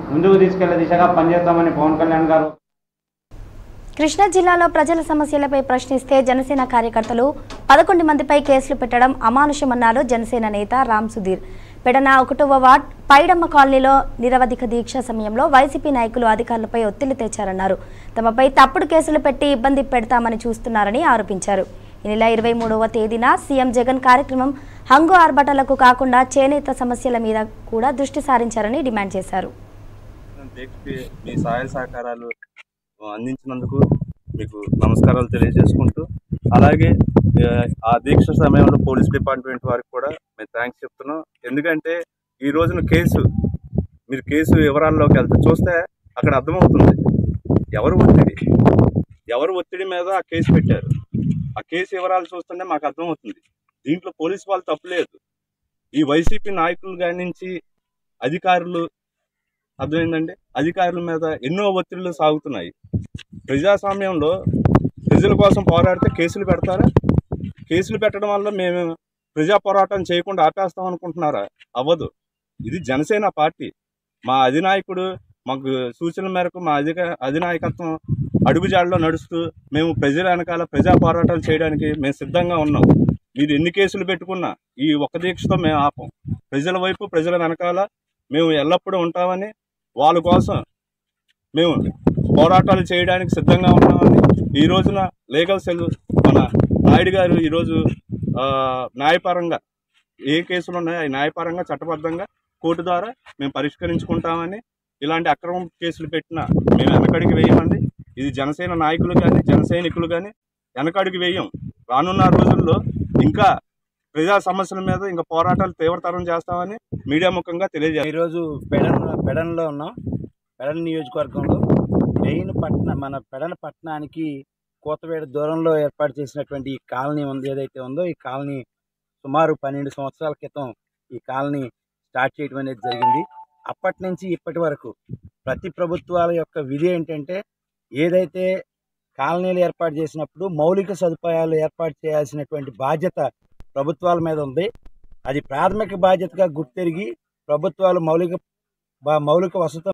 ముందుకు తీసుకెళ్లే దిశగా పనిచేస్తామని పవన్ కళ్యాణ్ గారు కృష్ణా జిల్లాలో ప్రజల సమస్యలపై ప్రశ్నిస్తే జనసేన కార్యకర్తలు పదకొండు మందిపై కేసులు పెట్టడం అమానుషమన్నారు జనసేన నేత రామ్ సుధీర్ పెడన ఒకటవ వార్డ్ పైడమ్మ కాలనీలో నిరవధిక దీక్ష సమయంలో వైసీపీ నాయకులు అధికారులపై ఒత్తిళ్లు తెచ్చారన్నారు తమపై తప్పుడు కేసులు పెట్టి ఇబ్బంది పెడతామని చూస్తున్నారని ఆరోపించారు ఈ నెల ఇరవై మూడవ తేదీన సీఎం జగన్ కార్యక్రమం హంగు ఆర్భటాలకు కాకుండా చేనేత సమస్యల మీద కూడా దృష్టి సారించారని డిమాండ్ చేశారు దీక్షకి మీ సహాయ సహకారాలు అందించినందుకు మీకు నమస్కారాలు తెలియజేసుకుంటూ అలాగే ఆ, ఆ దీక్ష సమయంలో పోలీస్ డిపార్ట్మెంట్ వారికి కూడా మేము థ్యాంక్స్ చెప్తున్నాం ఎందుకంటే ఈ రోజున కేసు మీరు కేసు వివరాల్లోకి వెళ్తే చూస్తే అక్కడ అర్థమవుతుంది ఎవరు ఒత్తిడి ఎవరు ఒత్తిడి మీద ఆ కేసు పెట్టారు ఆ కేసు వివరాలు చూస్తుంటే మాకు అర్థమవుతుంది దీంట్లో పోలీసు వాళ్ళు తప్పులేదు ఈ వైసీపీ నాయకులు కాడి నుంచి అధికారులు అర్థమైందండి అధికారుల మీద ఎన్నో ఒత్తిళ్లు సాగుతున్నాయి ప్రజాస్వామ్యంలో ప్రజల కోసం పోరాడితే కేసులు పెడతారా కేసులు పెట్టడం వల్ల మేము ప్రజా పోరాటం చేయకుండా ఆపేస్తాం అనుకుంటున్నారా అవ్వదు ఇది జనసేన పార్టీ మా అధినాయకుడు మాకు సూచనల మేరకు మా అధిక అధినాయకత్వం అడుగుజాడలో నడుస్తూ మేము ప్రజల వెనకాల ప్రజా పోరాటాలు చేయడానికి మేము సిద్ధంగా ఉన్నాం మీరు ఎన్ని కేసులు పెట్టుకున్నా ఈ ఒక్క దీక్షతో మేము ఆపం ప్రజల వైపు ప్రజల వెనకాల మేము ఎల్లప్పుడూ ఉంటామని వాళ్ళ కోసం మేము పోరాటాలు చేయడానికి సిద్ధంగా ఉన్నామని ఈ రోజున లీగల్ సెల్ మన నాయుడు గారు ఈరోజు ఆ, న్యాయపరంగా ఏ కేసులు ఉన్నాయో అవి న్యాయపరంగా చట్టబద్ధంగా కోర్టు ద్వారా మేము పరిష్కరించుకుంటామని ఇలాంటి అక్రమ కేసులు పెట్టినా మేము వెనకడికి వేయమండి ఇది జనసేన నాయకులు కానీ జన సైనికులు కానీ వెనకడికి వేయం రానున్న రోజుల్లో ఇంకా ప్రజా సమస్యల మీద ఇంకా పోరాటాలు తీవ్రతరం చేస్తామని మీడియా ముఖంగా తెలియజేస్తాం ఈరోజు పెడన్ పెడన్లో ఉన్నాం పెడన్ నియోజకవర్గంలో మెయిన్ పట్టణ మన పెడన పట్టణానికి కోతవేడ దూరంలో ఏర్పాటు చేసినటువంటి ఈ కాలనీ ఉంది ఏదైతే ఉందో ఈ కాలనీ సుమారు పన్నెండు సంవత్సరాల క్రితం ఈ కాలనీ స్టార్ట్ చేయడం అనేది జరిగింది అప్పటి నుంచి ఇప్పటి వరకు ప్రతి ప్రభుత్వాల యొక్క విధి ఏంటంటే ఏదైతే కాలనీలు ఏర్పాటు చేసినప్పుడు మౌలిక సదుపాయాలు ఏర్పాటు చేయాల్సినటువంటి బాధ్యత ప్రభుత్వాల మీద ఉంది అది ప్రాథమిక బాధ్యతగా గుర్తెరిగి ప్రభుత్వాలు మౌలిక బా- మౌలిక వసతులు